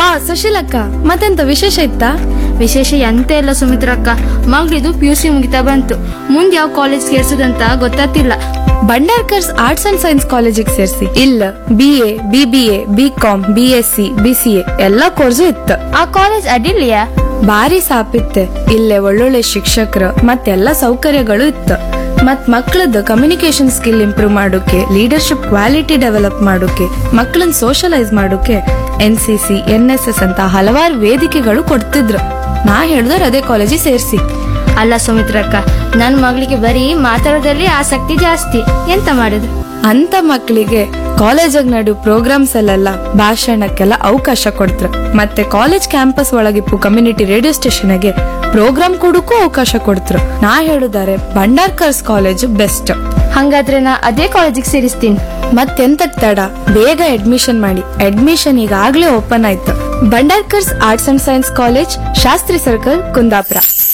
ಸುಶೀಲಕ್ಕ ಮತ್ತೆಂತ ವಿಶೇಷ ಇತ್ತಾ ವಿಶೇಷ ಎಂತ ಇಲ್ಲ ಸುಮಿತ್ರಕ್ಕ ಮಗಳಿದು ಪಿ ಯು ಸಿ ಮುಗಿತಾ ಬಂತು ಮುಂದೆ ಯಾವ ಕಾಲೇಜ್ ಸೇರ್ಸುದಂತ ಗೊತ್ತಾತಿಲ್ಲ ಬಂಡಾರ್ಕರ್ಸ್ ಆರ್ಟ್ಸ್ ಅಂಡ್ ಸೈನ್ಸ್ ಕಾಲೇಜಿಗೆ ಸೇರ್ಸಿ ಇಲ್ಲ B A B B A B com B S C B C A ಎಲ್ಲಾ ಕೋರ್ಸು ಇತ್ತು ಆ ಕಾಲೇಜ್ ಅಡ್ಡಿಲ್ಲೆಯಾ ಭಾರಿ ಸಾಪಿತ್ತೆ ಇಲ್ಲೇ ಒಳ್ಳೊಳ್ಳೆ ಶಿಕ್ಷಕರು ಮತ್ತೆಲ್ಲ ಸೌಕರ್ಯಗಳು ಇತ್ತು ಮತ್ ಮಕ್ಕಳದ್ದು ಕಮ್ಯುನಿಕೇಶನ್ ಸ್ಕಿಲ್ ಇಂಪ್ರೂವ್ ಮಾಡೋಕೆ ಲೀಡರ್ಶಿಪ್ ಕ್ವಾಲಿಟಿ ಡೆವಲಪ್ ಮಾಡೋಕೆ ಮಕ್ಕಳನ್ನ ಸೋಷಲೈಸ್ ಮಾಡೋಕೆ N C C N S S ಅಂತ ಹಲವಾರು ವೇದಿಕೆಗಳು ಕೊಡ್ತಿದ್ರು ನಾ ಹೇಳಿದ್ರೆ ಅದೇ ಕಾಲೇಜಿಗೆ ಸೇರ್ಸಿ ಅಲ್ಲ ಸುಮಿತ್ರಕ್ಕ ನನ್ ಮಗಳಿಗೆ ಬರೀ ಮಾತಾಡೋದ್ರಲ್ಲಿ ಆಸಕ್ತಿ ಜಾಸ್ತಿ ಎಂತ ಮಾಡುದು ಅಂತ ಮಕ್ಕಳಿಗೆ ಕಾಲೇಜಾಗ ನಡು ಪ್ರೋಗ್ರಾಮ್ಸ್ ಅಲ್ಲೆಲ್ಲ ಭಾಷಣಕ್ಕೆಲ್ಲ ಅವಕಾಶ ಕೊಡ್ತ್ರ ಮತ್ತೆ ಕಾಲೇಜ್ ಕ್ಯಾಂಪಸ್ ಒಳಗಿಪ್ಪು ಕಮ್ಯುನಿಟಿ ರೇಡಿಯೋ ಸ್ಟೇಷನ್ಗೆ ಪ್ರೋಗ್ರಾಮ್ ಕೊಡಕ್ಕೂ ಅವಕಾಶ ಕೊಡ್ತ್ರು ನಾ ಹೇಳುದಾರೆ ಬಂಡಾರ್ಕರ್ಸ್ ಕಾಲೇಜ್ ಬೆಸ್ಟ್ ಹಂಗಾದ್ರೆ ನಾ ಅದೇ ಕಾಲೇಜಿಗೆ ಸೇರಿಸ್ತೀನಿ ಮತ್ತೆಂತಕ್ ತಡ ಬೇಗ ಅಡ್ಮಿಷನ್ ಮಾಡಿ ಅಡ್ಮಿಷನ್ ಈಗಾಗ್ಲೇ ಓಪನ್ ಆಯ್ತು Bhandarkars arts and science college Shastri circle Kundapura